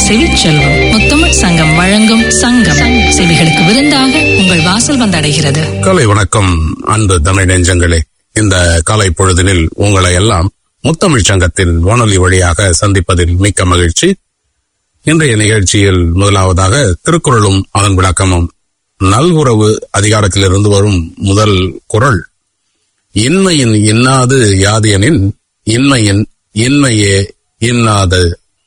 செவிச்செல்வம் முத்தமிழ் சங்கம் வழங்கும் சங்கம் செவிகளுக்கு விருந்தாக உங்கள் வாசல் வந்தடைகிறது காலை வணக்கம் அன்பு தமிழ் நெஞ்சங்களே இந்த காலை பொழுதினில் உங்களை எல்லாம் முத்தமிழ் சங்கத்தின் வானொலி வழியாக சந்திப்பதில் மிக்க மகிழ்ச்சி இன்றைய நிகழ்ச்சியில் முதலாவதாக திருக்குறளும் அதன் விளக்கமும் நல்குறவு அதிகாரத்திலிருந்து வரும் முதல் குறள் இன்மையின் இன்னாது யாது எனின் இன்மையின் இன்மையே இன்னாது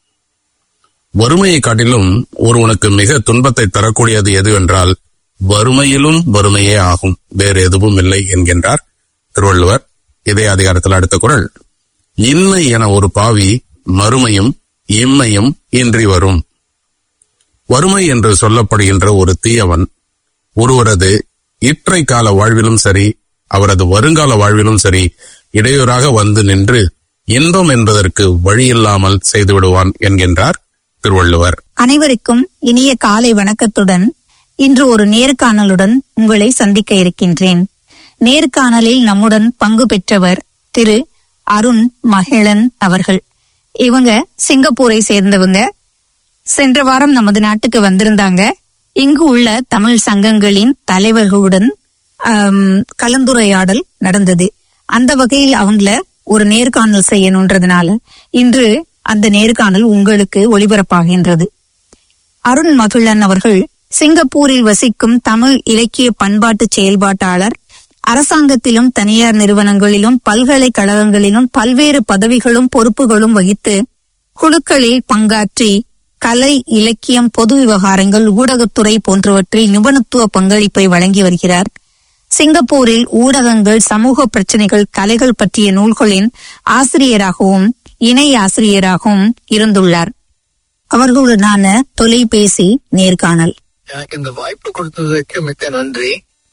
வறுமையை காட்டிலும் ஒருவனுக்கு மிக துன்பத்தை தரக்கூடியது எது என்றால் வறுமையிலும் வறுமையே ஆகும் வேறு எதுவும் இல்லை என்கின்றார் திருவள்ளுவர் இதே அதிகாரத்தில் அடுத்த குறள் இன்மை என ஒரு பாவி மறுமையும் இம்மையும் இன்றி வரும் வறுமை என்று சொல்லப்படுகின்ற ஒரு தீயவன் ஒருவரது இற்றை கால வாழ்விலும் சரி அவரது வருங்கால வாழ்விலும் சரி இடையூறாக வந்து நின்று இன்பம் என்பதற்கு வழியில்லாமல் செய்து விடுவான் என்கின்றார் திருவள்ளுவர் அனைவருக்கும் இனிய காலை வணக்கத்துடன் இன்று ஒரு நேர்காணலுடன் உங்களை சந்திக்க இருக்கின்றேன் நேர்காணலில் நம்முடன் பங்கு பெற்றவர் திரு அருண் மகிழன் அவர்கள் இவங்க சிங்கப்பூரை சேர்ந்தவங்க சென்ற வாரம் நமது நாட்டுக்கு வந்திருந்தாங்க இங்கு உள்ள தமிழ் சங்கங்களின் தலைவர்களுடன் ஆம், கலந்துரையாடல் நடந்தது அந்த வகையில் அவங்கள ஒரு நேர்காணல் செய்யணுன்றதுனால இன்று அந்த நேர்காணல் உங்களுக்கு ஒளிபரப்பாகின்றது அருண் மகிழன் அவர்கள் சிங்கப்பூரில் வசிக்கும் தமிழ் இலக்கிய பண்பாட்டு செயல்பாட்டாளர் அரசாங்கத்திலும் தனியார் நிறுவனங்களிலும் பல்கலைக்கழகங்களிலும் பல்வேறு பதவிகளும் பொறுப்புகளும் வகித்து குழுக்களில் பங்காற்றி கலை இலக்கியம் பொது விவகாரங்கள் ஊடகத்துறை போன்றவற்றில் நிபுணத்துவ பங்களிப்பை வழங்கி வருகிறார் சிங்கப்பூரில் ஊடகங்கள் சமூக பிரச்சனைகள் கலைகள் பற்றிய நூல்களின் ஆசிரியராகவும் இணை ஆசிரியராகவும் இருந்துள்ளார் அவர்களுடனான தொலைபேசி நேர்காணல் எனக்கு இந்த வாய்ப்பு கொடுத்ததுக்கு மிக்க நன்றி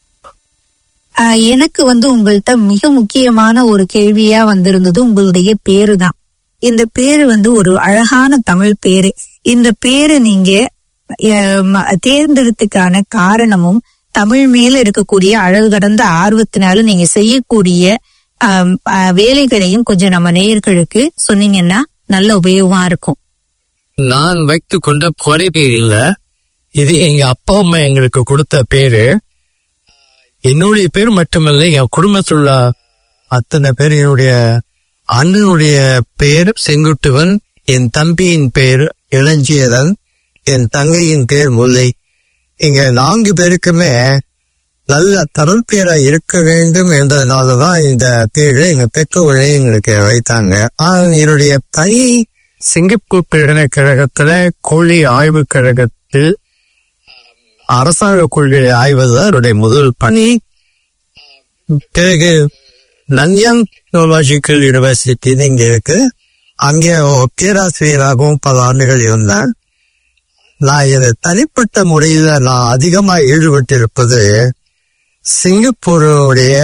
ஆஹ் எனக்கு வந்து உங்கள்கிட்ட மிக முக்கியமான ஒரு கேள்வியா வந்திருந்தது உங்களுடைய பேரு தான் இந்த பேரு வந்து ஒரு அழகான தமிழ் பேரு இந்த பேரு நீங்க ஆஹ் ம- தேர்ந்தெடுத்துக்கான காரணமும் தமிழ் மேல இருக்கக்கூடிய அழகு கடந்த ஆர்வத்தினால நீங்க செய்யக்கூடிய ஆம், ஆஹ் வேலைகளையும் கொஞ்சம் நம்ம நேயர்களுக்கு சொன்னீங்கன்னா நல்ல உபயோகமா இருக்கும் நான் வைத்து கொண்ட கொலை பேர் இல்ல இது எங்க அப்பா அம்மா எங்களுக்கு கொடுத்த பேரு என்னுடைய பேர் மட்டுமல்ல என் குடும்பத்தில் உள்ள அத்தனை பேர் என்னுடைய அண்ணனுடைய பெயர் செங்குட்டுவன் என் தம்பியின் பெயர் இளஞ்சியரன் என் தங்கையின் பேர் முல்லை இங்க நான்கு பேருக்குமே நல்ல தமிழ் பேரா இருக்க வேண்டும் என்றதுனாலதான் இந்த பேரை எங்க பெற்றோர்களே எங்களுக்கு வைத்தாங்க ஆனா என்னுடைய தனி சிங்கப்பூர் பல்கலைக்கழகத்துல கொள்ளி ஆய்வுக் கழகத்தில் அரசாங்க கொள்கை ஆய்வது அவருடைய முதல் பணி பிறகு நன்யாங் டெக்னாலஜிக்கல் யூனிவர்சிட்டி இங்க இருக்கு அங்கே பேராசிரியராகவும் பல ஆண்டுகள் இருந்தேன் நான் இதை தனிப்பட்ட முறையில நான் அதிகமா ஈடுபட்டிருப்பது சிங்கப்பூருடைய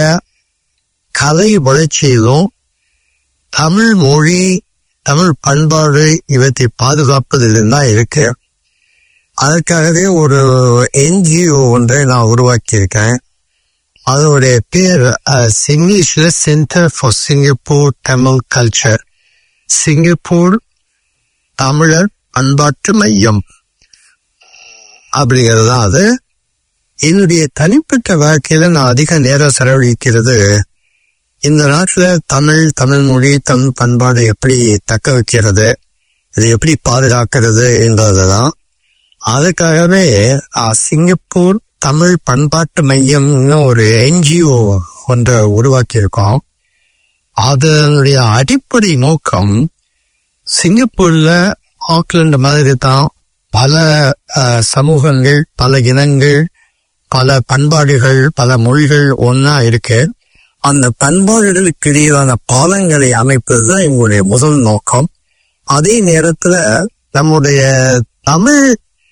கலை வளர்ச்சியிலும் தமிழ் மொழி தமிழ் பண்பாடு இவற்றை பாதுகாப்பதிலும் தான் இருக்கு அதற்காகவே ஒரு என்ஜிஓ ஒன்றை நான் உருவாக்கியிருக்கேன் அதோடைய பேர் இங்கிலீஷ்ல centre for Singapore Tamil culture Singapore தமிழர் பண்பாட்டு மையம் அப்படிங்கிறது தான் அது என்னுடைய தனிப்பட்ட வாழ்க்கையில நான் அதிக நேரம் செலவழிக்கிறது இந்த நாட்டுல தமிழ் தமிழ் மொழி தமிழ் பண்பாடு எப்படி தக்க வைக்கிறது இதை எப்படி பாதுகாக்கிறது என்றதுதான் அதுக்காகவே ஆஹ், சிங்கப்பூர் தமிழ் பண்பாட்டு மையம்னு ஒரு என்ஜிஓ ஒன்றை உருவாக்கியிருக்கோம் அதனுடைய அடிப்படை நோக்கம் சிங்கப்பூர்ல ஆக்லாந்து மாதிரி தான் பல ஆஹ், சமூகங்கள் பல இனங்கள் பல பண்பாடுகள் பல மொழிகள் ஒன்னா இருக்கு அந்த பண்பாடுகளுக்கு இடையிலான பாலங்களை அமைப்பதுதான் எங்களுடைய முதல் நோக்கம் அதே நேரத்துல நம்முடைய தமிழ்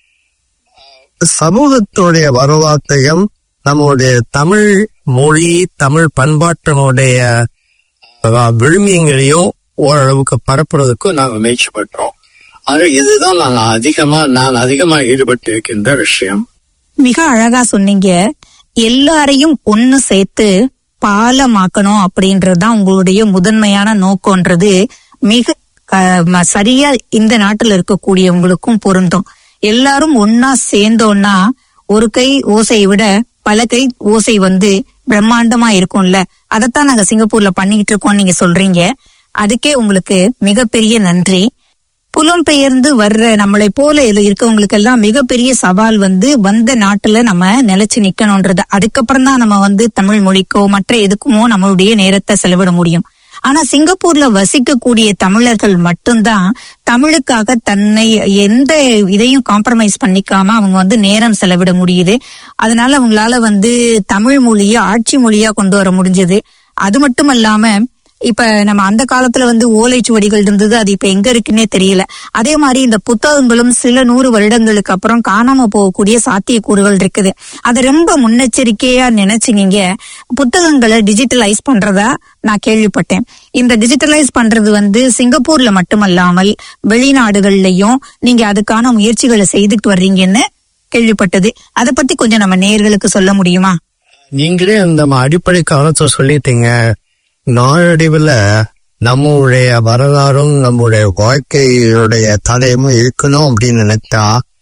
சமூகத்துடைய வரலாற்றையும் நம்முடைய தமிழ் மொழி தமிழ் பண்பாட்டினுடைய அஹ், விழுமியங்களையும் ஓரளவுக்கு பரப்புறதுக்கு நாங்க முயற்சி பண்றோம் அது இதுதான் நாங்க அதிகமா நான் அதிகமா ஈடுபட்டு இருக்கின்ற விஷயம் மிக அழகா சொன்னீங்க எல்லாரையும் ஒண்ணு சேர்த்து பாலமாக்கணும் அப்படின்றதுதான் உங்களுடைய முதன்மையான நோக்கம்ன்றது மிக க- ம- சரியா இந்த நாட்டுல இருக்கக்கூடியவங்களுக்கும் பொருந்தும் எல்லாரும் ஒன்னா சேர்ந்தோம்னா ஒரு கை ஓசையை விட பல கை ஓசை வந்து பிரம்மாண்டமா இருக்கும்ல அதைத்தான் நாங்க சிங்கப்பூர்ல பண்ணிக்கிட்டு இருக்கோம் நீங்க சொல்றீங்க அதுக்கே உங்களுக்கு மிகப்பெரிய நன்றி புலம்பெயர்ந்து வர்ற நம்மளை போல இதுல இருக்கவங்களுக்கு எல்லாம் மிகப்பெரிய சவால் வந்து வந்த நாட்டுல நம்ம நிலைச்சு நிக்கணும்ன்றது அதுக்கப்புறம் தான் நம்ம வந்து தமிழ் மொழிக்கோ மற்ற எதுக்குமோ நம்மளுடைய நேரத்தை செலவிட முடியும் ஆனா சிங்கப்பூர்ல வசிக்கக்கூடிய தமிழர்கள் மட்டும்தான் தமிழுக்காக தன்னை எந்த இதையும் காம்ப்ரமைஸ் பண்ணிக்காம அவங்க வந்து நேரம் செலவிட முடியுது அதனால அவங்களால வந்து தமிழ் மொழியை ஆட்சி மொழியா கொண்டு வர முடிஞ்சது அது மட்டும் இல்லாம இப்ப நம்ம அந்த காலத்துல வந்து ஓலைச்சுவடிகள் இருந்தது அது இப்ப எங்க இருக்குன்னே தெரியல அதே மாதிரி இந்த புத்தகங்களும் சில நூறு வருடங்களுக்கு அப்புறம் காணாம போகக்கூடிய சாத்தியக்கூறுகள் இருக்குது அதை ரொம்ப முன்னெச்சரிக்கையா நினைச்சு நீங்க புத்தகங்களை டிஜிட்டலைஸ் பண்றதா நான் கேள்விப்பட்டேன் இந்த டிஜிட்டலைஸ் பண்றது வந்து சிங்கப்பூர்ல மட்டுமல்லாமல் வெளிநாடுகள்லயும் நீங்க அதுக்கான முயற்சிகளை செய்துட்டு வர்றீங்கன்னு கேள்விப்பட்டது அதை பத்தி கொஞ்சம் நம்ம நேயர்களுக்கு சொல்ல முடியுமா நீங்களே அந்த அடிப்படை காலத்தை சொல்லிட்டீங்க நாளடைவுல நம்மளுடைய வரலாறும் நம்முடைய வாழ்க்கையுடைய தடையும் இருக்கணும் அப்படின்னு நினைச்சா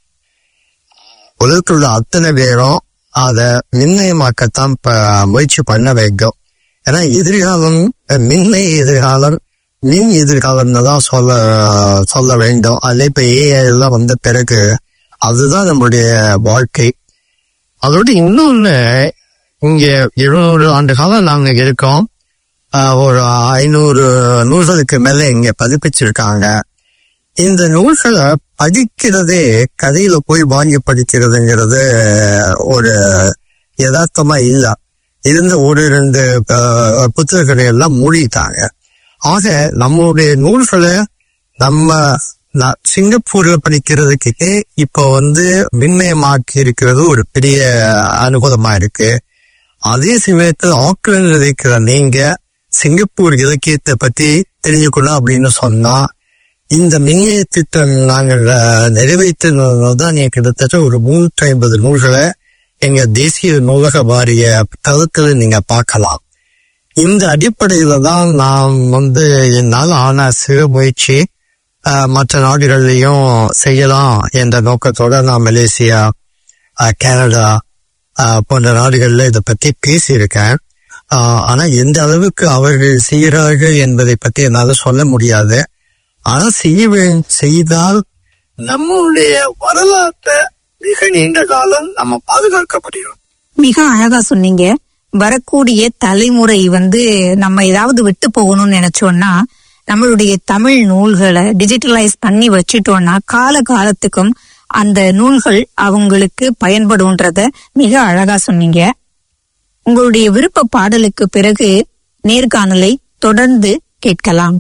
உலகத்தில் உள்ள அத்தனை பேரும் அதை மின்னயமாக்கத்தான் இப்ப முயற்சி பண்ண வைக்கும் ஏன்னா எதிர்காலம் மின்னை எதிர்காலம் மின் எதிர்காலம்னு தான் சொல்ல சொல்ல வேண்டும் அதில் இப்ப ஏஐ எல்லாம் வந்த பிறகு அதுதான் நம்மளுடைய வாழ்க்கை அதோட இன்னொன்னு இங்க இருநூறு ஆண்டு காலம் நாங்க இருக்கோம் ஆஹ் ஒரு ஐநூறு நூல்களுக்கு மேல இங்க பதிப்பிச்சிருக்காங்க இந்த நூல்களை படிக்கிறதே கதையில போய் வாங்கி படிக்கிறதுங்கிறது ஒரு யதார்த்தமா இல்ல இருந்த ஒரு ரெண்டு ஆஹ், புத்தகங்களை எல்லாம் மூடிட்டாங்க ஆக நம்மளுடைய நூல்களை நம்ம ந- சிங்கப்பூர்ல படிக்கிறதுக்கு இப்போ வந்து மின்மயமாக்கி இருக்கிறது ஒரு பெரிய அனுகூலமா இருக்கு அதே சமயத்தில் ஆக்லாந்து இருக்கிற நீங்க சிங்கப்பூர் இலக்கியத்தை பத்தி தெரிஞ்சுக்கணும் அப்படின்னு சொன்னா இந்த மின்னிய திட்டம் நாங்கள் அஹ், நிறைவேற்றினதான் நீங்க கிட்டத்தட்ட ஒரு முன்னூற்றி ஐம்பது நூல்களை எங்க தேசிய நூலக வாரிய தளத்துல நீங்க பார்க்கலாம் இந்த அடிப்படையில தான் நான் வந்து என்னால் ஆன சிறு முயற்சி அஹ், மற்ற நாடுகள்லையும் செய்யலாம் என்ற நோக்கத்தோட நான் மலேசியா அஹ், கனடா அஹ், போன்ற நாடுகள்ல இதை பத்தி பேசியிருக்கேன் அஹ், ஆனா எந்த அளவுக்கு அவர்கள் செய்கிறார்கள் என்பதை பத்தி என்னால சொல்ல முடியாது ஆனா செய்ய வே- செய்தால் நம்முடைய வரலாற்றை மிக நீண்ட காலம் நம்ம பாதுகாக்க முடியும் மிக அழகா சொன்னீங்க வரக்கூடிய தலைமுறை வந்து நம்ம ஏதாவது விட்டு போகணும்னு நினைச்சோம்னா நம்மளுடைய தமிழ் நூல்களை டிஜிட்டலைஸ் பண்ணி வச்சுட்டோம்னா கால காலத்துக்கும் அந்த நூல்கள் அவங்களுக்கு பயன்படும்ன்றத மிக அழகா சொன்னீங்க உங்களுடைய விருப்ப பாடலுக்கு பிறகு நேர்காணலை தொடர்ந்து கேட்கலாம்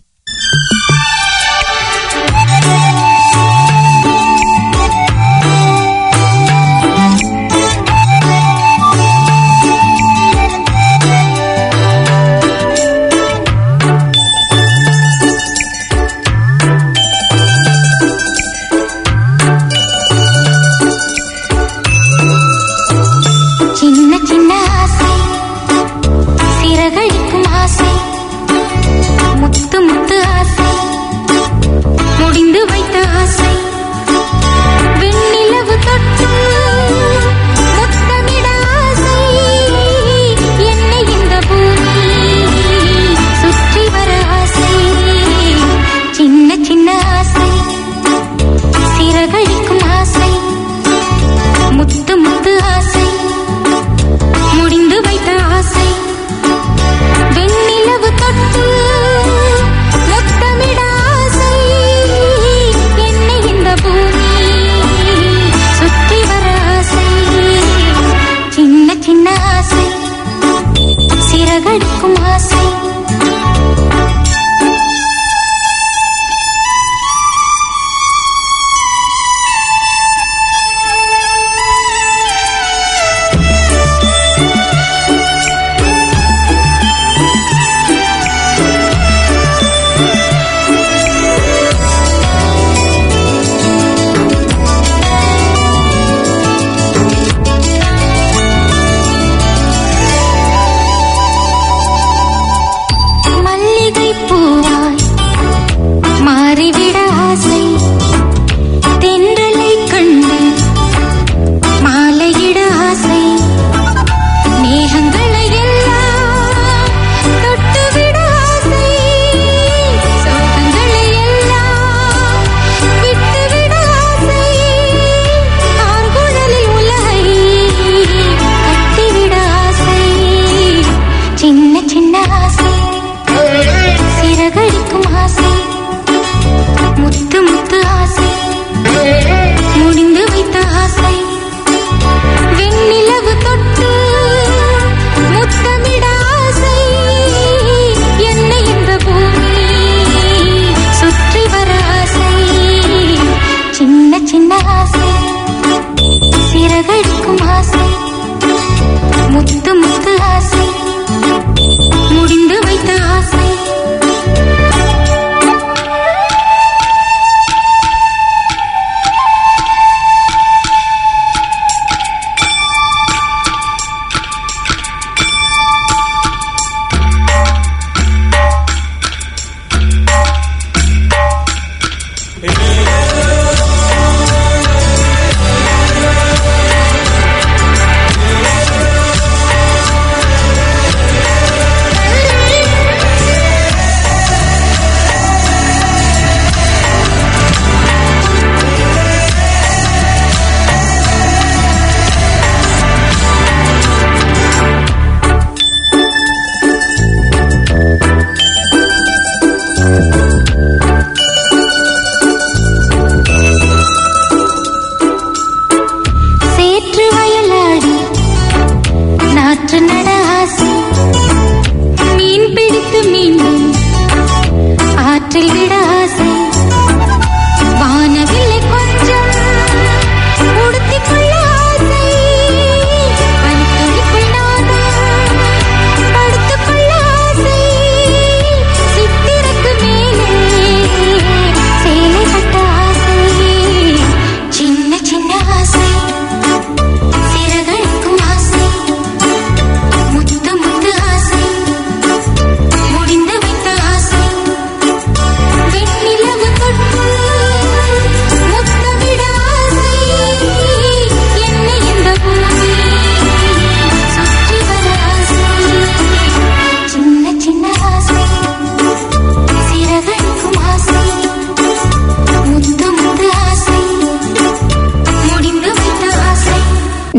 சின்ன சின்ன ஆசை சிறகடிக்கும் ஆசை முத்து முத்து ஆசை முடிந்து வைத்த ஆசை வெண்ணிலவு தொட்டு முத்தமிட ஆசை என்னை இந்த பூமி சுற்றி வர ஆசை சின்ன சின்ன ஆசை சிறகடிக்கும் ஆசை முத்து முத்து ஆசை முடிந்து வைத்த ஆசை வெண்ணிலவு தொட்டு முத்தமிட ஆசை என்னை இந்த பூமி சுற்றி வர ஆசை சின்ன சின்ன ஆசை சிறகடிக்கும் ஆசை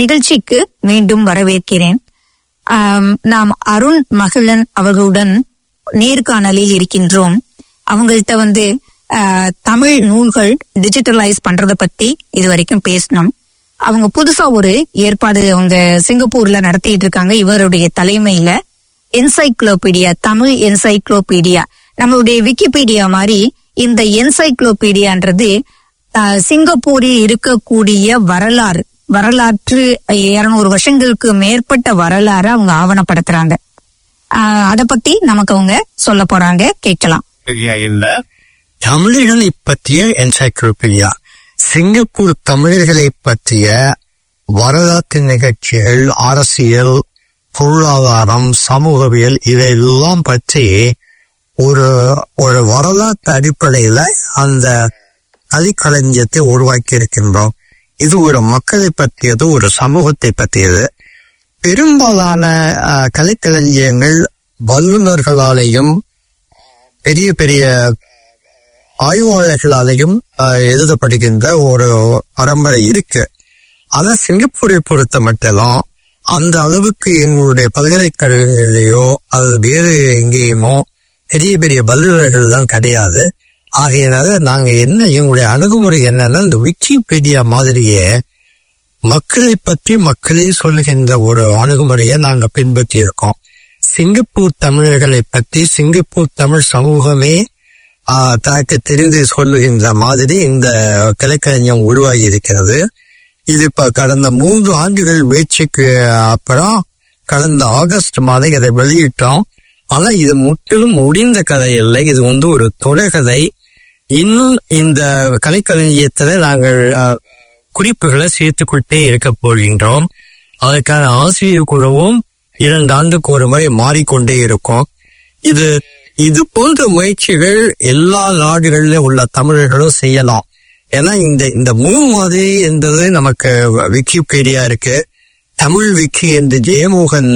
நிகழ்ச்சிக்கு மீண்டும் வரவேற்கிறேன் ஆம், நாம் அருண் மகிழன் அவர்களுடன் நேர்காணலில் இருக்கின்றோம் அவங்கள்ட்ட வந்து ஆ, தமிழ் நூல்கள் டிஜிட்டலைஸ் பண்றத பத்தி இது வரைக்கும் பேசணும் அவங்க புதுசா ஒரு ஏற்பாடு அவங்க சிங்கப்பூர்ல நடத்திட்டு இருக்காங்க இவருடைய தலைமையில என்சைக்ளோபீடியா தமிழ் என்சைக்ளோபீடியா நம்மளுடைய விக்கிபீடியா மாதிரி இந்த என்சைக்ளோபீடியான்றது ஆஹ், சிங்கப்பூரில் இருக்கக்கூடிய வரலாறு வரலாற்று இருநூறு வருஷங்களுக்கு மேற்பட்ட வரலாறு அவங்க ஆவணப்படுத்துறாங்க ஆஹ், அத பத்தி நமக்கு அவங்க சொல்ல போறாங்க கேட்கலாம் சரியா இல்ல தமிழர்களை பற்றிய என்சைக்ளோபீடியா சிங்கப்பூர் தமிழர்களை பற்றிய வரலாற்று நிகழ்ச்சிகள் அரசியல் பொருளாதாரம் சமூகவியல் இதையெல்லாம் பற்றி ஒரு ஒரு வரலாற்று அடிப்படையில அந்த கலிக்களஞ்சியத்தை உருவாக்கி இருக்கின்றோம் இது ஒரு மக்களை பற்றியது ஒரு சமூகத்தை பற்றியது பெரும்பாலான அஹ், கலைக்களஞ்சியங்கள் வல்லுநர்களாலேயும் பெரிய பெரிய ஆய்வாளர்களாலேயும் அஹ், எழுதப்படுகின்ற ஒரு பரம்பரை இருக்கு ஆனா சிங்கப்பூரை பொறுத்த மட்டும் அந்த அளவுக்கு எங்களுடைய பல்கலைக்கழகங்களையோ அல்லது வேறு எங்கேயுமோ பெரிய பெரிய வல்லுநர்கள் தான் கிடையாது ஆகையினால நாங்க என்ன எங்களுடைய அணுகுமுறை என்னன்னா இந்த விக்கிபீடியா மாதிரியே மக்களை பற்றி மக்களே சொல்லுகின்ற ஒரு அணுகுமுறையை நாங்க பின்பற்றி இருக்கோம் சிங்கப்பூர் தமிழர்களை பற்றி சிங்கப்பூர் தமிழ் சமூகமே ஆஹ், தனக்கு தெரிந்து சொல்லுகின்ற மாதிரி இந்த கலைக்கலைஞம் உருவாகி இருக்கிறது இது இப்ப கடந்த மூன்று ஆண்டுகள் முயற்சிக்கு அப்புறம் கடந்த ஆகஸ்ட் மாதம் இதை வெளியிட்டோம் ஆனா இது முற்றிலும் முடிந்த கதை இல்லை இது வந்து ஒரு தொடர்கதை இன்னும் இந்த கலைக்களஞ்சியத்துல நாங்கள் அஹ், குறிப்புகளை சேர்த்துக்கொண்டே இருக்க போகின்றோம் அதற்கான ஆசிரியர் குழுவும் இரண்டு ஆண்டுக்கு ஒரு முறை மாறிக்கொண்டே இருக்கும் இது இது போன்ற முயற்சிகள் எல்லா நாடுகளிலும் உள்ள தமிழர்களும் செய்யலாம் ஏன்னா இந்த இந்த மூணு மாதிரி என்பது நமக்கு விக்கிபீடியா இருக்கு தமிழ் விக்கி என்று ஜெயமோகன்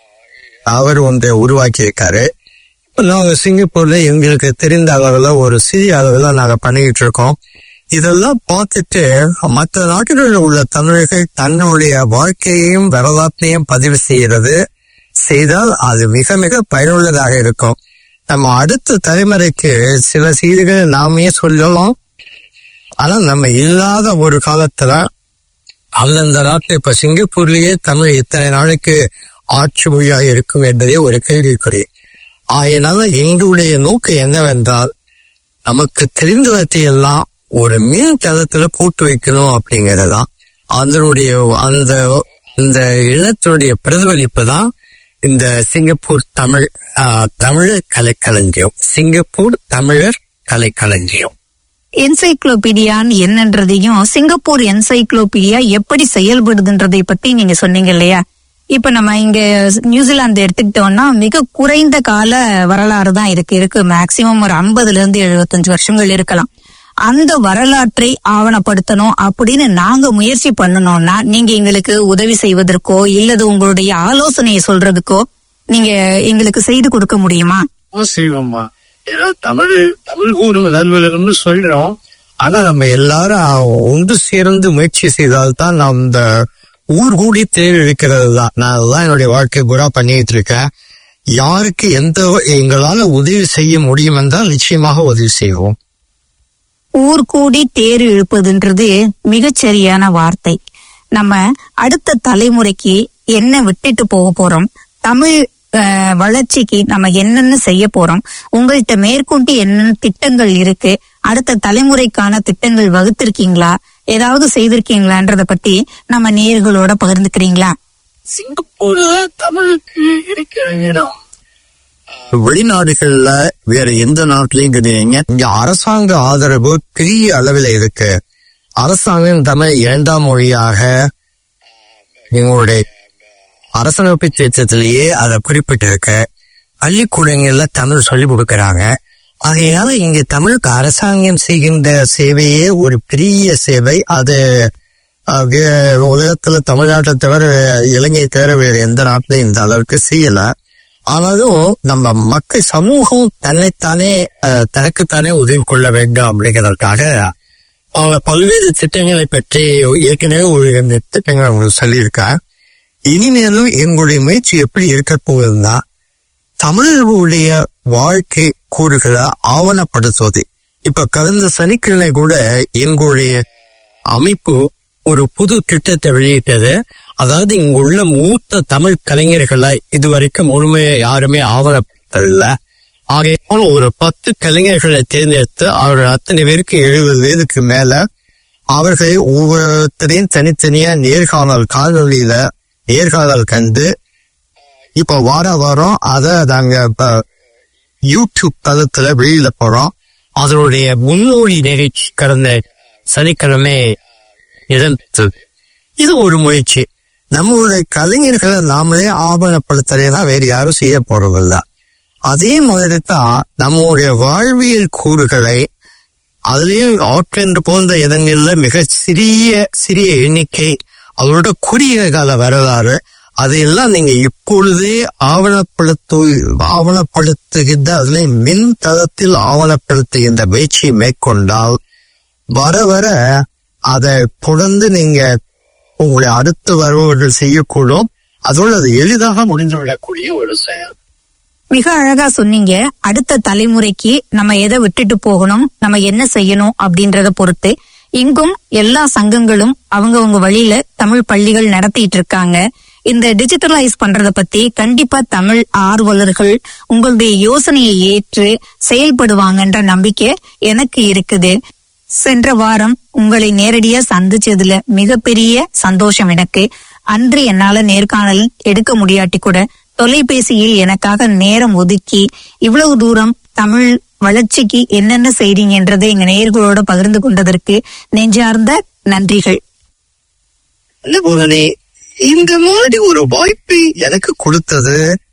அவர் ஒன்றை உருவாக்கி இருக்காரு நாங்க சிங்கப்பூர்ல எங்களுக்கு தெரிந்த அளவுல ஒரு சிறிய அளவுல நாங்க பண்ணிக்கிட்டு இருக்கோம் இதெல்லாம் பார்த்துட்டு மற்ற நாடுகளில் உள்ள தமிழர்கள் தன்னுடைய வாழ்க்கையையும் வரலாற்றையும் பதிவு செய்கிறது செய்தால் அது மிக மிக பயனுள்ளதாக இருக்கும் நம்ம அடுத்த தலைமுறைக்கு சில செய்திகளை நாமே சொல்லலாம் ஆனா நம்ம இல்லாத ஒரு காலத்துல அந்தந்த நாட்டுல இப்ப சிங்கப்பூர்லயே தமிழ் இத்தனை நாளைக்கு ஆட்சி மொழியாக இருக்கும் என்பதே ஒரு கேள்விக்குறி ஆயினால எங்களுடைய நோக்கம் என்னவென்றால் நமக்கு தெரிந்தவற்றை எல்லாம் ஒரு மீன் தளத்துல போட்டு வைக்கணும் அப்படிங்கறதுதான் அதனுடைய அந்த இந்த இனத்தினுடைய பிரதிபலிப்பு தான் இந்த சிங்கப்பூர் தமிழ் ஆஹ், தமிழர் கலைக்களஞ்சியம் சிங்கப்பூர் தமிழர் கலைக்களஞ்சியம் என்சைக்ளோபீடியான்னு என்னன்றதையும் சிங்கப்பூர் என்சைக்ளோபீடியா எப்படி செயல்படுதுன்றதை பத்தி நீங்க சொன்னீங்க இல்லையா இப்ப நம்ம இங்க நியூசிலாந்து எடுத்துக்கிட்டோம்னா மிக குறைந்த கால வரலாறு தான் இருக்கு இருக்கு மேக்சிமம் ஒரு ஐம்பதுல இருந்து எழுபத்தஞ்சு வருஷங்கள் இருக்கலாம் அந்த வரலாற்றை ஆவணப்படுத்தணும் அப்படின்னு நாங்க முயற்சி பண்ணணும்னா நீங்க எங்களுக்கு உதவி செய்வதற்கோ இல்லது உங்களுடைய ஆலோசனையை சொல்றதுக்கோ நீங்க எங்களுக்கு செய்து கொடுக்க முடியுமா செய்வோம்மா ஏன்னா தமிழ் தமிழ் கூறும் நல்வலகம்னு சொல்றோம் ஆனா நம்ம எல்லாரும் ஒன்று சேர்ந்து முயற்சி செய்தால்தான் நாம் இந்த ஊர் கூடி தேர் இருக்கிறது தான் நான் அதுதான் என்னுடைய வாழ்க்கை பூரா பண்ணிட்டு இருக்கேன் யாருக்கு எந்த எங்களால உதவி செய்ய முடியும் என்றால் நிச்சயமாக உதவி செய்வோம் ஊர் கூடி தேர் இழுப்பதுன்றது மிகச் சரியான வார்த்தை நம்ம அடுத்த தலைமுறைக்கு என்ன விட்டுட்டு போக போறோம் தமிழ் அஹ், வளர்ச்சிக்கு நம்ம என்னென்ன செய்ய போறோம் உங்கள்கிட்ட மேற்கொண்டு என்னென்ன திட்டங்கள் இருக்கு அடுத்த தலைமுறைக்கான திட்டங்கள் வகுத்திருக்கீங்களா ஏதாவது செய்திருக்கீங்களான்றத பத்தி நம்ம நேர்களோட பகிர்ந்துக்கிறீங்களா சிங்கப்பூர்ல தமிழுக்கு இருக்கிற இடம் வெளிநாடுகள்ல வேற எந்த நாட்டிலையும் கிடையாதுங்க இங்க அரசாங்க ஆதரவு பெரிய அளவில் இருக்கு அரசாங்கம் தமிழ் இரண்டாம் மொழியாக எங்களுடைய அரசமைப்பு திட்டத்திலேயே அதை குறிப்பிட்டிருக்கு பள்ளிக்கூடங்கள்ல தமிழ் சொல்லி கொடுக்கறாங்க ஆகையால இங்க தமிழுக்கு அரசாங்கம் செய்கின்ற சேவையே ஒரு பெரிய சேவை அது அஹ், வே- உலகத்துல தமிழ்நாட்டை தவிர இலங்கையை தவிர வேறு எந்த நாட்டிலும் இந்த அளவுக்கு செய்யல ஆனாலும் நம்ம மக்கள் சமூகம் தன்னைத்தானே அஹ், தனக்குத்தானே உதவி கொள்ள வேண்டும் அப்படிங்கிறதுக்காக அவங்க பல்வேறு திட்டங்களை பற்றி ஏற்கனவே ஒரு ரெண்டு திட்டங்கள் அவங்க சொல்லியிருக்கார் இனிமேலும் எங்களுடைய முயற்சி எப்படி இருக்க போகுதுன்னா தமிழர்களுடைய வாழ்க்கை கூறுகளை ஆவணப்படுத்துவது இப்ப கடந்த சனிக்கிழமை கூட எங்களுடைய அமைப்பு ஒரு புது திட்டத்தை வெளியிட்டது அதாவது இங்க உள்ள மூத்த தமிழ் கலைஞர்களை இதுவரைக்கும் முழுமையா யாருமே ஆவணப்படுத்தல ஆகையால் ஒரு பத்து கலைஞர்களை தேர்ந்தெடுத்து அவர்கள் அத்தனை பேருக்கு எழுபது வயதுக்கு மேல அவர்களை ஒவ்வொருத்தரையும் தனித்தனியா நேர்காணல் காணொலியில நேர்காணல் கண்டு இப்ப வார வாரம் அதை நாங்க இப்ப யூடியூப் தளத்துல வெளியில போறோம் அதனுடைய முன்னோடி நிகழ்ச்சி கடந்த சனிக்கிழமை நிகழ்த்தது இது ஒரு முயற்சி நம்மளுடைய கலைஞர்களை நாமளே ஆவணப்படுத்துறதுனா வேற யாரும் செய்ய போறதில்ல அதே மாதிரி தான் நம்முடைய வாழ்வியல் கூறுகளை அதுலயும் ஆற்றென்று போன்ற இடங்கள்ல மிக சிறிய சிறிய எண்ணிக்கை அதோட குறுகிய கால வரலாறு அதையெல்லாம் நீங்க இப்பொழுதே ஆவணப்படுத்து ஆவணப்படுத்துகின்ற அதுல மின் தளத்தில் ஆவணப்படுத்துகின்ற முயற்சியை மேற்கொண்டால் வர வர அதை தொடர்ந்து நீங்க உங்களை அடுத்து வருபவர்கள் செய்யக்கூடும் அதோடு அது எளிதாக முடிந்துவிடக்கூடிய ஒரு செயல் மிக அழகா சொன்னீங்க அடுத்த தலைமுறைக்கு நம்ம எதை விட்டுட்டு போகணும் நம்ம என்ன செய்யணும் அப்படின்றத பொறுத்து இங்கும் எல்லா சங்கங்களும் அவங்கவங்க வழியில தமிழ் பள்ளிகள் நடத்திட்டு இருக்காங்க இந்த டிஜிட்டலைஸ் பண்றத பத்தி கண்டிப்பா தமிழ் ஆர்வலர்கள் உங்களுடைய யோசனையை ஏற்று செயல்படுவாங்கன்ற நம்பிக்கை எனக்கு இருக்குது சென்ற வாரம் உங்களை நேரடியா சந்திச்சதுல மிகப்பெரிய சந்தோஷம் எனக்கு அன்று என்னால நேர்காணல் எடுக்க முடியாட்டி கூட தொலைபேசியில் எனக்காக நேரம் ஒதுக்கி இவ்வளவு தூரம் தமிழ் வளர்ச்சிக்கு என்னென்ன செய்றீங்கன்றதை எங்க நேயர்களோட பகிர்ந்து கொண்டதற்கு நெஞ்சார்ந்த நன்றிகள் இல்ல பூரணி இந்த மாதிரி ஒரு வாய்ப்பை எனக்கு கொடுத்தது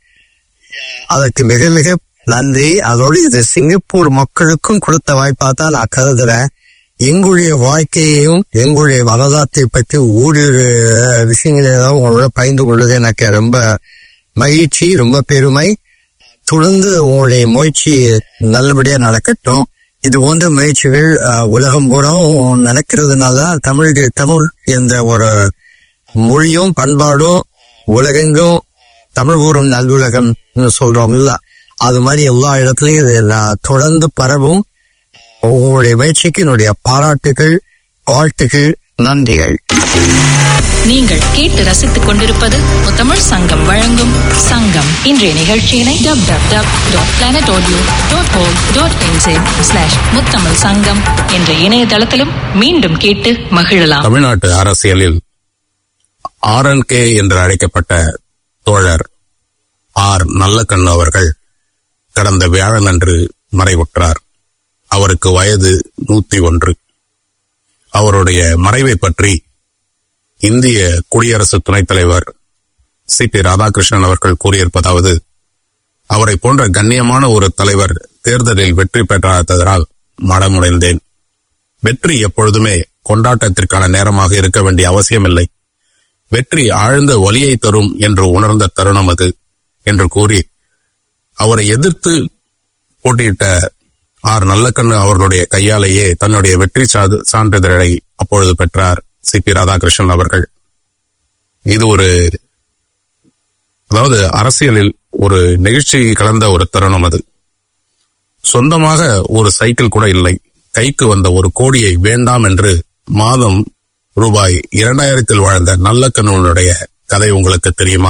அதற்கு மிக மிக நன்றி அதோடு இது சிங்கப்பூர் மக்களுக்கும் கொடுத்த வாய்ப்பா தான் நான் கருதுறேன் எங்களுடைய வாழ்க்கையையும் எங்களுடைய வரலாற்றை பற்றி ஓரிரு விஷயங்களை எல்லாம் உங்களோட பகிர்ந்து கொள்வது எனக்கு ரொம்ப மகிழ்ச்சி ரொம்ப பெருமை தொடர்ந்து உங்களுடைய முயற்சி நல்லபடியா நடக்கட்டும் இது போன்ற முயற்சிகள் அஹ், உலகம் பூரா நடக்கிறதுனால தமிழ் தமிழ் என்ற ஒரு மொழியும் பண்பாடும் உலகெங்கும் தமிழ் கூறும் நல்லுலகம் சொல்றோம்ல அது மாதிரி எல்லா இடத்துலயும் இது நான் தொடர்ந்து பரவும் உங்களுடைய முயற்சிக்கு என்னுடைய பாராட்டுகள் வாழ்த்துகள் நன்றிகள் நீங்கள் கேட்டு ரசித்துக் கொண்டிருப்பது முத்தமிழ் சங்கம் வழங்கும் சங்கம் இன்றைய நிகழ்ச்சியினை W W W dot planet audio dot com dot slash Muthamil Sangam என்ற இணையதளத்திலும் மீண்டும் கேட்டு மகிழலாம் தமிழ்நாட்டு அரசியலில் ஆர்என்கே என்று அழைக்கப்பட்ட தோழர் ஆர் நல்லக்கண்ணு அவர்கள் கடந்த வியாழனன்று மறைவுற்றார் அவருக்கு வயது நூத்தி ஒன்று அவருடைய மறைவை பற்றி இந்திய குடியரசு துணைத் தலைவர் சி பி ராதாகிருஷ்ணன் அவர்கள் கூறியிருப்பதாவது அவரை போன்ற கண்ணியமான ஒரு தலைவர் தேர்தலில் வெற்றி பெற்றாததால் மனமுடைந்தேன் வெற்றி எப்பொழுதுமே கொண்டாட்டத்திற்கான நேரமாக இருக்க வேண்டிய அவசியமில்லை வெற்றி ஆழ்ந்த வலியை தரும் என்று உணர்ந்த தருணம் அது என்று கூறி அவரை எதிர்த்து போட்டியிட்ட ஆர் நல்லக்கண்ணு அவர்களுடைய கையாலேயே தன்னுடைய வெற்றி சாது சான்றிதழை அப்பொழுது பெற்றார் சி பி ராதாகிருஷ்ணன் அவர்கள் இது ஒரு அதாவது அரசியலில் ஒரு நிகழ்ச்சி கலந்த ஒரு தருணம் அது சொந்தமாக ஒரு சைக்கிள் கூட இல்லை கைக்கு வந்த ஒரு கோடியை வேண்டாம் என்று மாதம் ரூபாய் இரண்டாயிரத்தில் வாழ்ந்த நல்ல கண்ணனுடைய கதை உங்களுக்கு தெரியுமா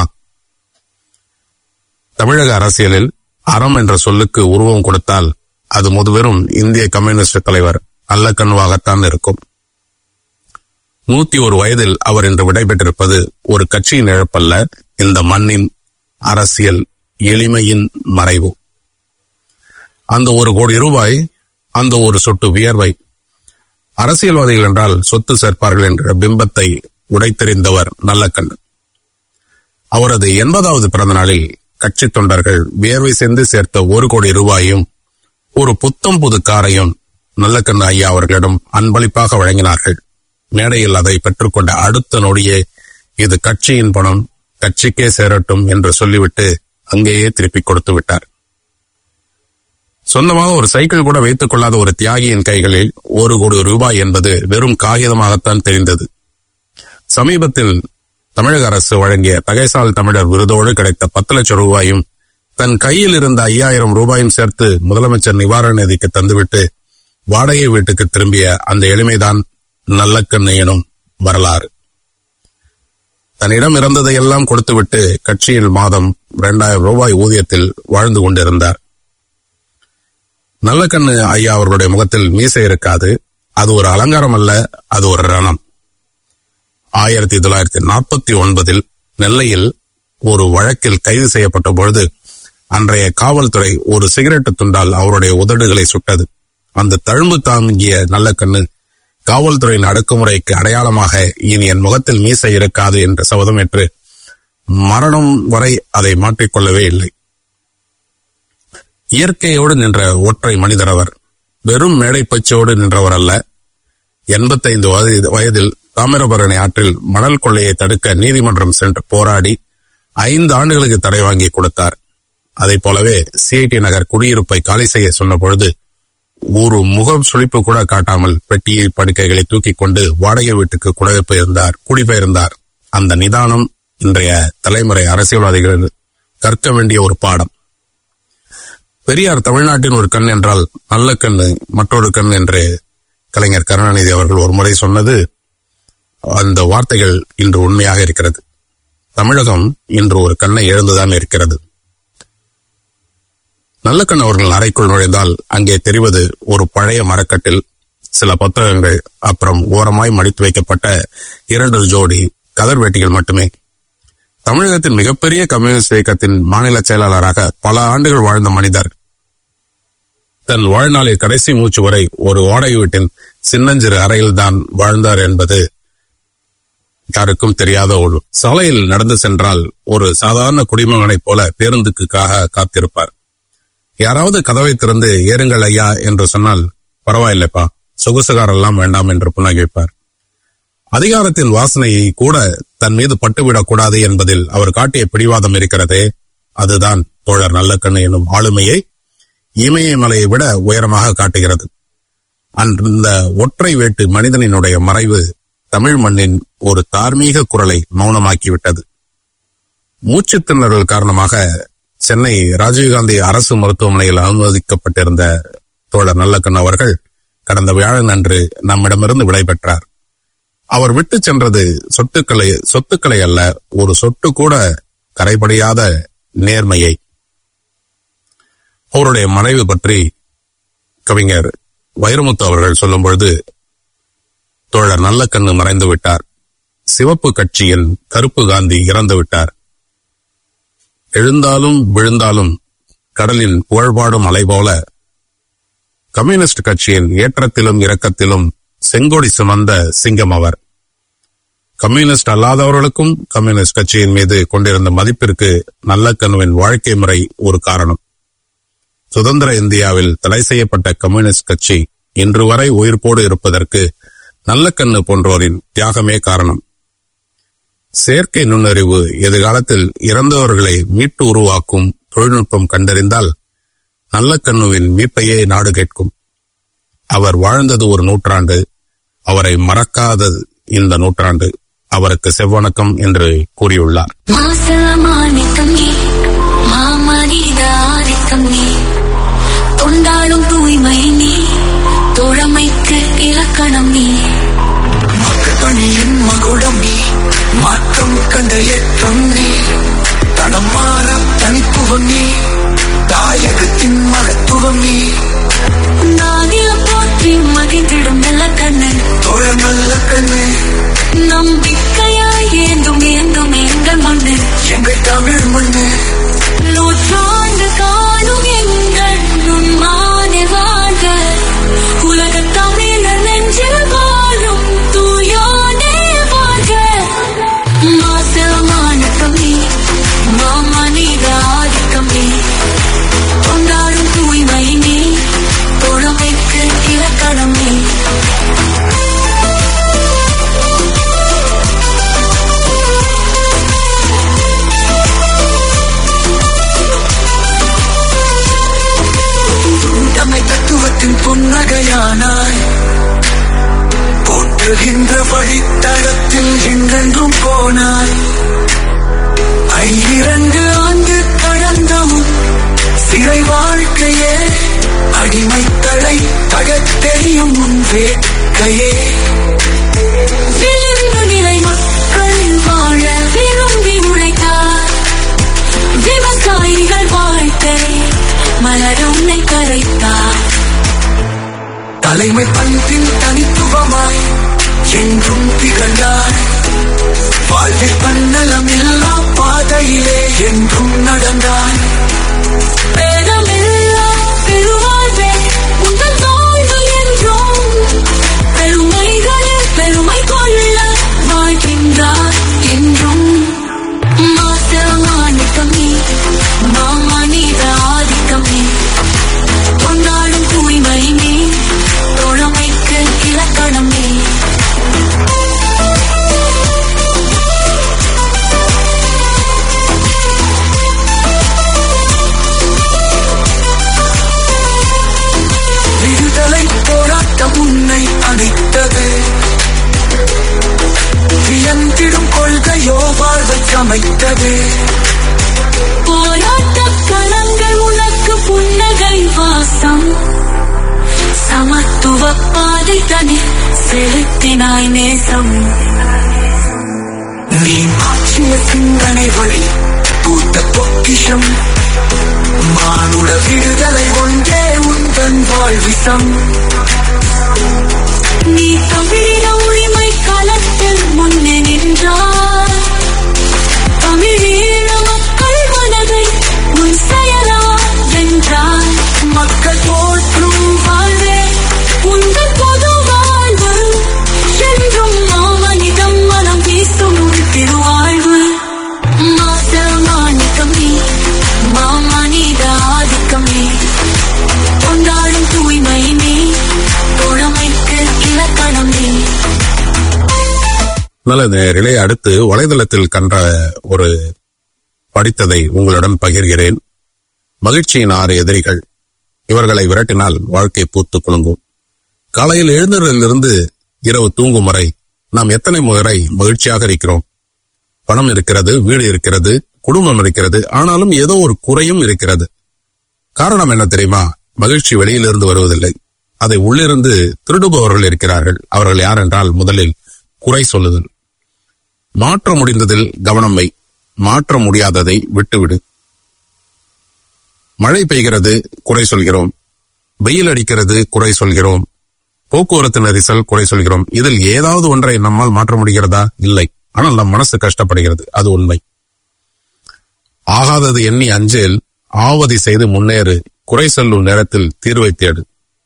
தமிழக அரசியலில் அறம் என்ற சொல்லுக்கு உருவம் கொடுத்தால் அது முதுபெரும் இந்திய கம்யூனிஸ்ட் தலைவர் நல்லக்கண்ணுவாகத்தான் இருக்கும் நூத்தி ஒரு வயதில் அவர் இன்று விடைபெற்றிருப்பது ஒரு கட்சியின் இழப்பல்ல இந்த மண்ணின் அரசியல் எளிமையின் மறைவு அந்த ஒரு கோடி ரூபாய் அந்த ஒரு சொட்டு வியர்வை அரசியல்வாதிகள் என்றால் சொத்து சேர்ப்பார்கள் என்ற பிம்பத்தை உடைத்தெறிந்தவர் நல்லக்கண்ணு அவரது எண்பதாவது பிறந்த நாளில் கட்சி தொண்டர்கள் வியர்வை சேர்ந்து சேர்த்த ஒரு கோடி ரூபாயும் ஒரு புத்தம் புது காரையும் நல்லக்கண்ணு ஐயா அவர்களிடம் அன்பளிப்பாக வழங்கினார்கள் மேடையில் அதை பெற்றுக்கொண்ட அடுத்த நொடியே இது கட்சியின் பணம் கட்சிக்கே சேரட்டும் என்று சொல்லிவிட்டு அங்கேயே திருப்பி கொடுத்து விட்டார் சொந்தமாக ஒரு சைக்கிள் கூட வைத்துக் கொள்ளாத ஒரு தியாகியின் கைகளில் ஒரு கோடி ரூபாய் என்பது வெறும் காகிதமாகத்தான் தெரிந்தது சமீபத்தில் தமிழக அரசு வழங்கிய தகைசால் தமிழர் விருதோடு கிடைத்த பத்து லட்சம் ரூபாயும் தன் கையில் இருந்த ஐயாயிரம் ரூபாயும் சேர்த்து முதலமைச்சர் நிவாரண நிதிக்கு தந்துவிட்டு வாடகை வீட்டுக்கு திரும்பிய அந்த எளிமைதான் நல்லக்கண்ணு எனும் வரலாறு தன்னிடம் இருந்ததையெல்லாம் கொடுத்துவிட்டு கட்சியில் மாதம் இரண்டாயிரம் ரூபாய் ஊதியத்தில் வாழ்ந்து கொண்டிருந்தார் நல்லக்கண்ணு ஐயா அவர்களுடைய முகத்தில் மீசை இருக்காது அது ஒரு அலங்காரம் அல்ல அது ஒரு ரணம் ஆயிரத்தி தொள்ளாயிரத்தி நாற்பத்தி ஒன்பதில் நெல்லையில் ஒரு வழக்கில் கைது செய்யப்பட்ட பொழுது அன்றைய காவல்துறை ஒரு சிகரெட்டு துண்டால் அவருடைய உதடுகளை சுட்டது அந்த தழும்பு தாங்கிய நல்லக்கண்ணு காவல்துறையின் அடக்குமுறைக்கு அடையாளமாக இனி என் முகத்தில் மீசை இருக்காது என்று சபதமேற்று மரணம் வரை அதை மாற்றிக்கொள்ளவே இல்லை இயற்கையோடு நின்ற ஒற்றை மனிதர் அவர் வெறும் மேடை பச்சோடு நின்றவர் அல்ல எண்பத்தைந்து வயது வயதில் தாமிரபரணி ஆற்றில் மணல் கொள்ளையை தடுக்க நீதிமன்றம் சென்று போராடி ஐந்து ஆண்டுகளுக்கு தடை வாங்கி கொடுத்தார் அதைப் போலவே சிஐடி நகர் குடியிருப்பை காலி செய்ய சொன்ன பொழுது ஒரு முகம் சுழிப்பு கூட காட்டாமல் பெட்டியை படுக்கைகளை தூக்கிக் கொண்டு வாடகை வீட்டுக்கு குடிபெயர்ந்தார் குடிபெயர்ந்தார் அந்த நிதானம் இன்றைய தலைமுறை அரசியல்வாதிகள் கற்க வேண்டிய ஒரு பாடம் பெரியார் தமிழ்நாட்டின் ஒரு கண் என்றால் நல்ல கண்ணு மற்றொரு கண் என்று கலைஞர் கருணாநிதி அவர்கள் ஒரு முறை சொன்னது அந்த வார்த்தைகள் இன்று உண்மையாக இருக்கிறது தமிழகம் இன்று ஒரு கண்ணை இழந்துதான் இருக்கிறது நல்லக்கண் அவர்கள் அறைக்குள் நுழைந்தால் அங்கே தெரிவது ஒரு பழைய மரக்கட்டில் சில புத்தகங்கள் அப்புறம் ஓரமாய் மடித்து வைக்கப்பட்ட இரண்டு ஜோடி கதர் வேட்டிகள் மட்டுமே தமிழகத்தின் மிகப்பெரிய கம்யூனிஸ்ட் இயக்கத்தின் மாநில செயலாளராக பல ஆண்டுகள் வாழ்ந்த மனிதர் தன் வாழ்நாளில் கடைசி மூச்சு வரை ஒரு வாடகை வீட்டின் சின்னஞ்சிறு அறையில்தான் வாழ்ந்தார் என்பது யாருக்கும் தெரியாத ஒரு சாலையில் நடந்து சென்றால் ஒரு சாதாரண குடிமகனைப் போல பேருந்துக்காக காத்திருப்பார் யாராவது கதவை திறந்து ஏறுங்கள் ஐயா என்று சொன்னால் பரவாயில்லைப்பா சொகுசுகாரெல்லாம் வேண்டாம் என்று புன்னகைப்பார் அதிகாரத்தின் வாசனையை கூட தன் மீது பட்டுவிடக் கூடாது என்பதில் அவர் காட்டிய பிடிவாதம் இருக்கிறதே அதுதான் தோழர் நல்லக்கண்ணு என்னும் ஆளுமையை இமயமலையை விட உயரமாக காட்டுகிறது அந்த ஒற்றை வேட்டு மனிதனினுடைய மறைவு தமிழ் மண்ணின் ஒரு தார்மீக குரலை மௌனமாக்கிவிட்டது மூச்சுத் திணறல் காரணமாக சென்னை ராஜீவ்காந்தி அரசு மருத்துவமனையில் அனுமதிக்கப்பட்டிருந்த தோழர் நல்லக்கண் அவர்கள் கடந்த வியாழன் அன்று நம்மிடமிருந்து விடைபெற்றார் அவர் விட்டு சென்றது சொத்துக்களை சொத்துக்களை அல்ல ஒரு சொட்டு கூட கரைபடியாத நேர்மையை அவருடைய மறைவு பற்றி கவிஞர் வைரமுத்து அவர்கள் சொல்லும் பொழுது தோழர் நல்லக்கண்ணு மறைந்து விட்டார் சிவப்பு கட்சியின் கருப்பு காந்தி இறந்து விட்டார் எழுந்தாலும் விழுந்தாலும் கடலின் புகழ்பாடும் அலை போல கம்யூனிஸ்ட் கட்சியின் ஏற்றத்திலும் இரக்கத்திலும் செங்கொடி சுமந்த சிங்கம் அவர் கம்யூனிஸ்ட் அல்லாதவர்களுக்கும் கம்யூனிஸ்ட் கட்சியின் மீது கொண்டிருந்த மதிப்பிற்கு நல்லக்கண்ணுவின் வாழ்க்கை முறை ஒரு காரணம் சுதந்திர இந்தியாவில் தடை செய்யப்பட்ட கம்யூனிஸ்ட் கட்சி இன்று வரை உயிர்ப்போடு இருப்பதற்கு நல்லக்கண்ணு போன்றோரின் தியாகமே காரணம் செயற்கை நுண்ணறிவு எதிர்காலத்தில் இறந்தவர்களை மீட்டு உருவாக்கும் தொழில்நுட்பம் கண்டறிந்தால் நல்லக்கண்ணுவின் மீட்பையே நாடு கேட்கும் அவர் வாழ்ந்தது ஒரு நூற்றாண்டு அவரை மறக்காதது இந்த நூற்றாண்டு அவருக்கு செவ்வணக்கம் என்று கூறியுள்ளார் மாசமானிக்கம் நீ மாமனிதானிக்கம் நீ தொண்டாளும் தூய்மை நீ தோழமைக்கு இலக்கணம் நீ மக்களின் மகுடம் நீ மாற்றம் கண்ட ஏற்றம் நீ தடம் மாற தனித்துவம் நீ தாயகத்தின் மகத்துவம் நீ நானிலம் போற்றி மகிழ்ந்திடும் நல்ல கண்ணன் தோழ நல்ல கண்ணு நம்பிக்கையாய் ஏந்தும் ஏந்தும் எங்கள் மண்ணு எங்கள் தமிழ் மண்ணு நூற்றாண்டு காணும் எங்கள் நுண்மானே வாழ்க உலக தமிழர் நெஞ்சில் வாழும் தூயோனே வாழ்க மாசமான கம்மி மாமனித ஆதிக்கம் நீ புன்னகையானாய் போற்றுகின்ற வழித்தடத்தில் எங்கெங்கும் போனாய் ஐந்திரண்டு ஆண்டு கடந்தவும் சிறை வாழ்க்கையே அடிமைத்தலை தகத்தெறியும் உன் வேட்கையே விளிம்பு நிலை மக்கள் வாழ விரும்பி உழைத்தார் விவசாயிகள் வாழ்க்கை மலர் உன்னை கரைத்தார் தலைமை பண்பின் தனித்துவமாய் என்றும் திகழ்ந்தாய் வாழ்வில் பன்னலம் இல்லா பாதையிலே என்றும் நடந்தாய் பேதமில்லா பெருவாழ்வே உங்கள் வாழ்வு என்றும் பெருமைகளில் பெருமை கொள்ள வாழ்கின்றார் என்றும் மாசமானிக்கம் நீ மாமனித ஆதிக்கம் நீ கொண்டாடும் தூய்மை நீ தோழமைக்கு இலக்கணம் நீ விடுதலை போராட்டம் உன்னை அணைத்தது வியந்திடும் கொள்கையோ வாழ்வை அமைத்தது போராட்ட களங்கள் உனக்கு புன்னகை வாசம் சமத்துவ பாதை தனி செலுத்தினாய் நேசம் நீ மாற்றிய சிந்தனை வழி பூத்த பொக்கிஷம் மானுட விடுதலை ஒன்றே உந்தன் வாழ்விசம் நீ தமிழின உரிமை களத்தில் முன்னே நின்றார் தமிழீழ மக்கள் மனதை உன் செயலா வென்றார் மக்கள் போற்றும் வாழ்வே உங்கள் பொது வாழ்வு என்றும் மாமனிதம் மனம் வீசும் உன் திருவாழ்வு மாசமானிக்கம் நீ மாமனித ஆதிக்கம் நீ கொண்டாடும் தூய்மை நீ தோழமைக்கு இலக்கணம் நீ நல்ல நேரிலே அடுத்து வலைதளத்தில் கன்ற ஒரு படித்ததை உங்களுடன் பகிர்கிறேன் மகிழ்ச்சியின் ஆறு எதிரிகள் இவர்களை விரட்டினால் வாழ்க்கை பூத்து குலுங்கும் காலையில் எழுந்ததிலிருந்து இரவு தூங்கும் வரை நாம் எத்தனை முறை மகிழ்ச்சியாக இருக்கிறோம் பணம் இருக்கிறது வீடு இருக்கிறது குடும்பம் இருக்கிறது ஆனாலும் ஏதோ ஒரு குறையும் இருக்கிறது காரணம் என்ன தெரியுமா மகிழ்ச்சி வெளியிலிருந்து வருவதில்லை அதை உள்ளிருந்து திருடுபவர்கள் இருக்கிறார்கள் அவர்கள் யார் என்றால் முதலில் குறை சொல்லுதல் மாற்ற முடிந்ததில் கவனம் வை மாற்ற முடியாததை விட்டுவிடு மழை பெய்கிறது குறை சொல்கிறோம் வெயில் அடிக்கிறது குறை சொல்கிறோம் போக்குவரத்து நெரிசல் குறை சொல்கிறோம் இதில் ஏதாவது ஒன்றை நம்மால் மாற்ற முடிகிறதா இல்லை ஆனால் நம் மனசு கஷ்டப்படுகிறது அது உண்மை ஆகாதது எண்ணி அஞ்சேல் ஆவதி செய்து முன்னேறு குறை சொல்லும் நேரத்தில் தீர்வை தேடு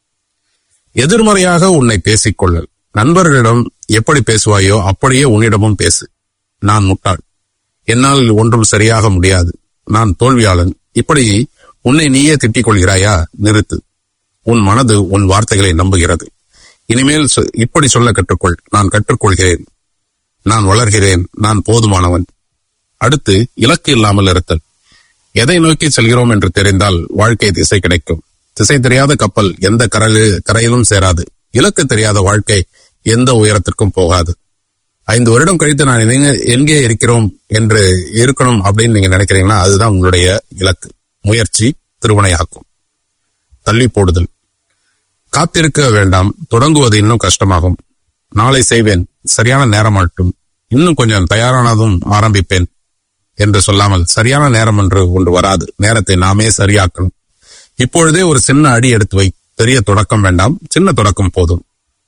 எதிர்மறையாக உன்னை பேசிக்கொள்ளல் நண்பர்களிடம் எப்படி பேசுவாயோ அப்படியே உன்னிடமும் பேசு நான் முட்டாள் என்னால் ஒன்றும் சரியாக முடியாது நான் தோல்வியாளன் இப்படி உன்னை நீயே திட்டிக் கொள்கிறாயா நிறுத்து உன் மனது உன் வார்த்தைகளை நம்புகிறது இனிமேல் சொ- இப்படி சொல்ல கற்றுக்கொள் நான் கற்றுக்கொள்கிறேன் நான் வளர்கிறேன் நான் போதுமானவன் அடுத்து இலக்கு இல்லாமல் இருத்தல் எதை நோக்கி செல்கிறோம் என்று தெரிந்தால் வாழ்க்கை திசை கிடைக்கும் திசை தெரியாத கப்பல் எந்த கரையில கரையிலும் சேராது இலக்கு தெரியாத வாழ்க்கை எந்த உயரத்திற்கும் போகாது ஐந்து வருடம் கழித்து நான் எங்க- எங்கே இருக்கிறோம் என்று இருக்கணும் அப்படின்னு நீங்க நினைக்கிறீங்கன்னா அதுதான் உங்களுடைய இலக்கு முயற்சி திருவினையாக்கும் தள்ளி போடுதல் காத்திருக்க வேண்டாம் தொடங்குவது இன்னும் கஷ்டமாகும் நாளை செய்வேன் சரியான நேரம் மட்டும் இன்னும் கொஞ்சம் தயாரானதும் ஆரம்பிப்பேன் என்று சொல்லாமல் சரியான நேரம் என்று ஒன்று வராது நேரத்தை நாமே சரியாக்கணும் இப்பொழுதே ஒரு சின்ன அடி எடுத்து வை பெரிய தொடக்கம் வேண்டாம் சின்ன தொடக்கம் போதும்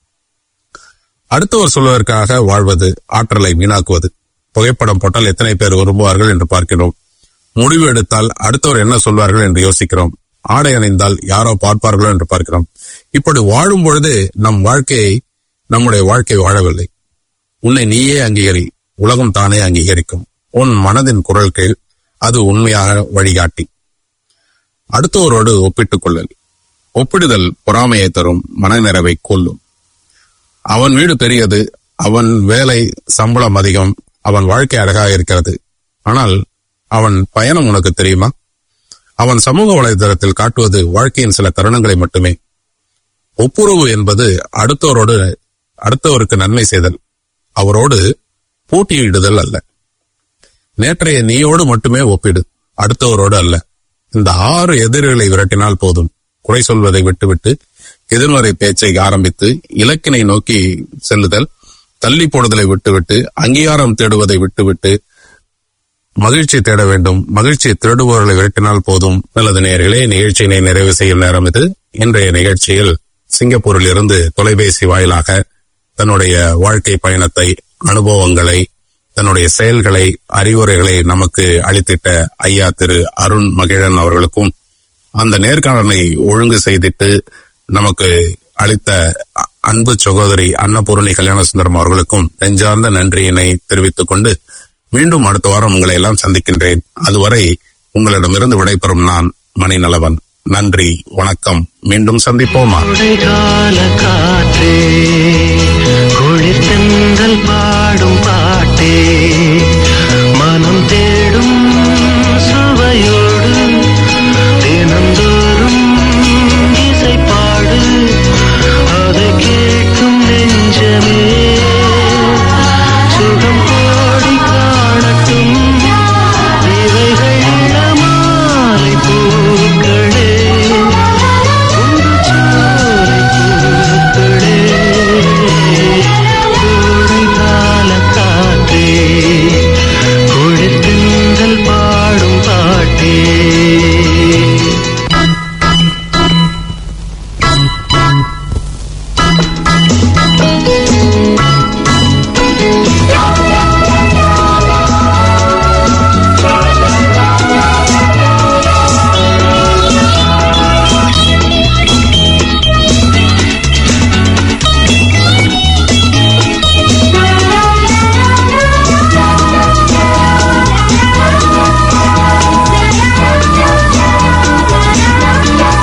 அடுத்தவர் சொல்வதற்காக வாழ்வது ஆற்றலை வீணாக்குவது புகைப்படம் போட்டால் எத்தனை பேர் விரும்புவார்கள் என்று பார்க்கிறோம் முடிவு எடுத்தால் அடுத்தவர் என்ன சொல்வார்கள் என்று யோசிக்கிறோம் ஆடை அணிந்தால் யாரோ பார்ப்பார்களோ என்று பார்க்கிறோம் இப்படி வாழும் பொழுது நம் வாழ்க்கையை நம்முடைய வாழ்க்கை வாழவில்லை உன்னை நீயே அங்கீகரி உலகம் தானே அங்கீகரிக்கும் உன் மனதின் குரல் கேள் அது உண்மையாக வழிகாட்டி அடுத்தவரோடு ஒப்பிட்டுக் கொள்ளல் ஒப்பிடுதல் பொறாமையை தரும் மனநிறைவை கொல்லும் அவன் வீடு பெரியது அவன் வேலை சம்பளம் அதிகம் அவன் வாழ்க்கை அழகாக இருக்கிறது ஆனால் அவன் பயணம் உனக்கு தெரியுமா அவன் சமூக வலைதளத்தில் காட்டுவது வாழ்க்கையின் சில தருணங்களை மட்டுமே ஒப்புரவு என்பது அடுத்தவரோடு அடுத்தவருக்கு நன்மை செய்தல் அவரோடு போட்டியிடுதல் அல்ல நேற்றைய நீயோடு மட்டுமே ஒப்பிடு அடுத்தவரோடு அல்ல இந்த ஆறு எதிரிகளை விரட்டினால் போதும் குறை சொல்வதை விட்டுவிட்டு எதிர்மறை பேச்சை ஆரம்பித்து இலக்கினை நோக்கி செல்லுதல் தள்ளி போடுதலை விட்டுவிட்டு அங்கீகாரம் தேடுவதை விட்டுவிட்டு மகிழ்ச்சி தேட வேண்டும் மகிழ்ச்சியை தேடுபவர்களை விரட்டினால் போதும் நல்லது நேயர்களே நிகழ்ச்சியினை நிறைவு செய்யும் நேரம் இது இன்றைய நிகழ்ச்சியில் சிங்கப்பூரில் இருந்து தொலைபேசி வாயிலாக தன்னுடைய வாழ்க்கை பயணத்தை அனுபவங்களை தன்னுடைய செயல்களை அறிவுரைகளை நமக்கு அளித்திட்ட ஐயா திரு அருண் மகிழன் அவர்களுக்கும் அந்த நேர்காணலை ஒழுங்கு செய்திட்டு நமக்கு அளித்த அ- அன்பு சகோதரி அன்னபூரணி கல்யாணசுந்தரம் அவர்களுக்கும் நெஞ்சார்ந்த நன்றியினை தெரிவித்துக் கொண்டு மீண்டும் அடுத்த வாரம் உங்களை எல்லாம் சந்திக்கின்றேன் அதுவரை உங்களிடமிருந்து விடைபெறும் நான் மணிநலவன் நன்றி வணக்கம் மீண்டும் சந்திப்போமா கால காற்றே குளிர் தென்றல் பாடும் பாட்டே